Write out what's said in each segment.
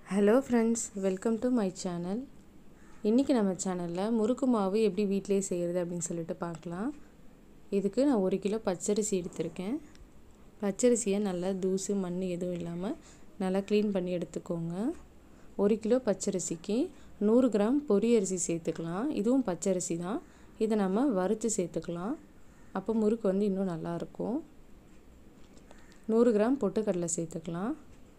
hello friends welcome to my channel இன்றைக்கி நம்ம சேனலில் முறுக்கு மாவு எப்படி வீட்டிலே செய்கிறது அப்படின்னு சொல்லிட்டு பார்க்கலாம் இதுக்கு நான் ஒரு கிலோ பச்சரிசி எடுத்திருக்கேன் பச்சரிசியை நல்லா தூசு மண் எதுவும் இல்லாமல் நல்லா க்ளீன் பண்ணி எடுத்துக்கோங்க ஒரு கிலோ பச்சரிசிக்கு நூறு கிராம் பொரி அரிசி சேர்த்துக்கலாம் இதுவும் பச்சரிசி தான் இதை நம்ம வறுத்து சேர்த்துக்கலாம் அப்போ முறுக்கு வந்து இன்னும் நல்லாயிருக்கும் நூறு கிராம் பொட்டுக்கடலை சேர்த்துக்கலாம்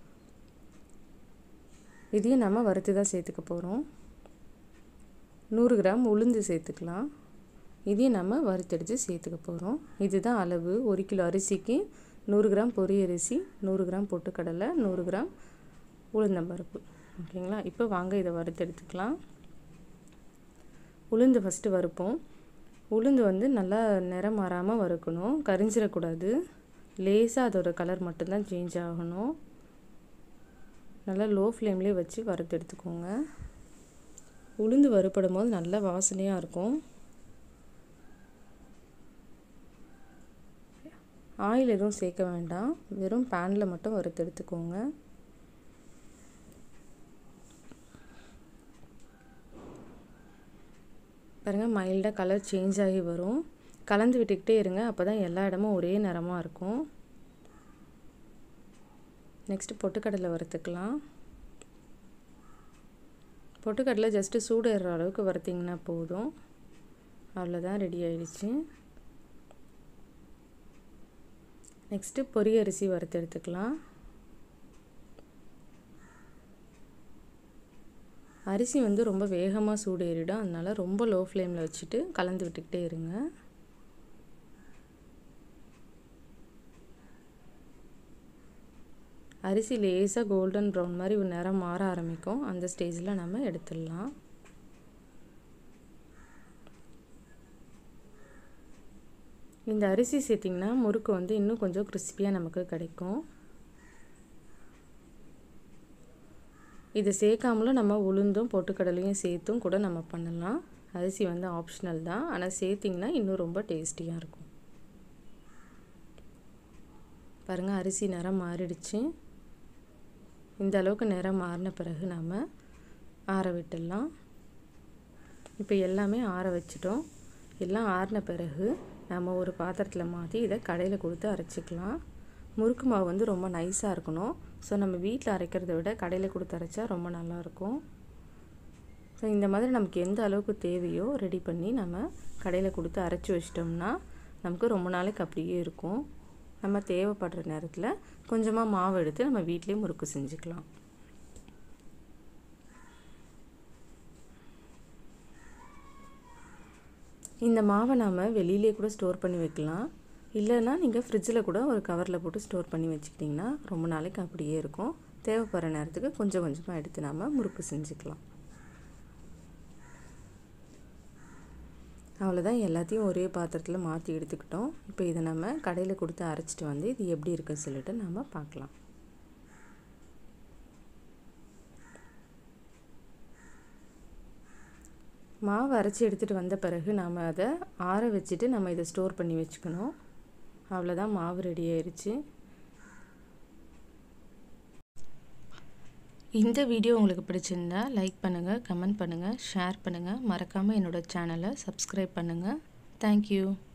இதையும் நம்ம வறுத்து தான் சேர்த்துக்க போகிறோம் நூறு கிராம் உளுந்து சேர்த்துக்கலாம் இதையும் நம்ம வறுத்தெடுத்து சேர்த்துக்க போகிறோம் இதுதான் அளவு ஒரு கிலோ அரிசிக்கு நூறு கிராம் பொரி அரிசி நூறு கிராம் பொட்டுக்கடலை நூறு கிராம் உளுந்தம்பருப்பு ஓகேங்களா இப்போ வாங்க இதை வறுத்தெடுத்துக்கலாம் உளுந்து ஃபஸ்ட்டு வறுப்போம் உளுந்து வந்து நல்லா நிறம் மாறாமல் வறுக்கணும் கரிஞ்சிடக்கூடாது லேசாக அதோட கலர் மட்டும்தான் சேஞ்ச் ஆகணும் நல்லா லோ ஃப்ளேம்லேயே வச்சு வறுத்து எடுத்துக்கோங்க உளுந்து வறுப்படும் போது நல்ல வாசனையாக இருக்கும் ஆயில் எதுவும் சேர்க்க வேண்டாம் வெறும் பேனில் மட்டும் வறுத்து எடுத்துக்கோங்க பாருங்கள் மைல்டாக கலர் சேஞ்ச் ஆகி வரும் கலந்து விட்டுக்கிட்டே இருங்க அப்போ தான் எல்லா இடமும் ஒரே நிறமாக இருக்கும் நெக்ஸ்ட்டு பொட்டுக்கடலை வறுத்துக்கலாம் பொட்டுக்கடலை ஜஸ்ட்டு சூடேற அளவுக்கு வறுத்திங்கன்னா போதும் அவ்வளோதான் ரெடி ஆயிடுச்சு நெக்ஸ்ட்டு பொரி அரிசி வறுத்து எடுத்துக்கலாம் அரிசி வந்து ரொம்ப வேகமாக சூடு ஏறிடும் அதனால் ரொம்ப லோ ஃப்ளேமில் வச்சுட்டு கலந்து விட்டுக்கிட்டே இருங்க அரிசி லேசாக கோல்டன் ப்ரௌன் மாதிரி ஒரு நிறம் மாற ஆரம்பிக்கும் அந்த ஸ்டேஜில் நம்ம எடுத்துடலாம் இந்த அரிசி சேர்த்திங்கன்னா முறுக்கு வந்து இன்னும் கொஞ்சம் கிறிஸ்பியாக நமக்கு கிடைக்கும் இது சேர்க்காமலும் நம்ம உளுந்தும் பொட்டுக்கடலையும் சேர்த்தும் கூட நம்ம பண்ணலாம் அரிசி வந்து ஆப்ஷனல் தான் ஆனால் சேர்த்திங்கன்னா இன்னும் ரொம்ப டேஸ்டியாக இருக்கும் பாருங்கள் அரிசி நிறம் மாறிடுச்சு இந்த அளவுக்கு நிறம் மாறின பிறகு நம்ம ஆற விட்டுடலாம் இப்போ எல்லாமே ஆற வச்சிட்டோம் எல்லாம் ஆறின பிறகு நம்ம ஒரு பாத்திரத்தில் மாற்றி இதை கடையில் கொடுத்து அரைச்சிக்கலாம் முறுக்கு மாவு வந்து ரொம்ப நைஸாக இருக்கணும் ஸோ நம்ம வீட்டில் அரைக்கிறத விட கடையில் கொடுத்து அரைச்சா ரொம்ப நல்லாயிருக்கும் ஸோ இந்த மாதிரி நமக்கு எந்த அளவுக்கு தேவையோ ரெடி பண்ணி நம்ம கடையில் கொடுத்து அரைச்சி வச்சிட்டோம்னா நமக்கு ரொம்ப நாளைக்கு அப்படியே இருக்கும் நம்ம தேவைப்படுற நேரத்தில் கொஞ்சமாக மாவு எடுத்து நம்ம வீட்லேயே முறுக்கு செஞ்சுக்கலாம் இந்த மாவை நாம் வெளியிலே கூட ஸ்டோர் பண்ணி வைக்கலாம் இல்லைன்னா நீங்கள் ஃப்ரிட்ஜில் கூட ஒரு கவரில் போட்டு ஸ்டோர் பண்ணி வச்சுக்கிட்டிங்கன்னா ரொம்ப நாளைக்கு அப்படியே இருக்கும் தேவைப்படுற நேரத்துக்கு கொஞ்சம் கொஞ்சமாக எடுத்து நாம் முறுக்கு செஞ்சுக்கலாம் அவ்வளோதான் எல்லாத்தையும் ஒரே பாத்திரத்தில் மாற்றி எடுத்துக்கிட்டோம் இப்போ இதை நம்ம கடையில் கொடுத்து அரைச்சிட்டு வந்து இது எப்படி இருக்குன்னு சொல்லிட்டு நம்ம பார்க்கலாம் மாவு அரைச்சி எடுத்துகிட்டு வந்த பிறகு நாம் அதை ஆற வச்சுட்டு நம்ம இதை ஸ்டோர் பண்ணி வச்சுக்கணும் அவ்வளோதான் மாவு ரெடி ஆயிடுச்சு இந்த வீடியோ உங்களுக்கு பிடிச்சிருந்தா லைக் பண்ணுங்கள் கமெண்ட் பண்ணுங்கள் ஷேர் பண்ணுங்கள் மறக்காமல் என்னோடய சேனலை சப்ஸ்கிரைப் பண்ணுங்கள் தேங்க்யூ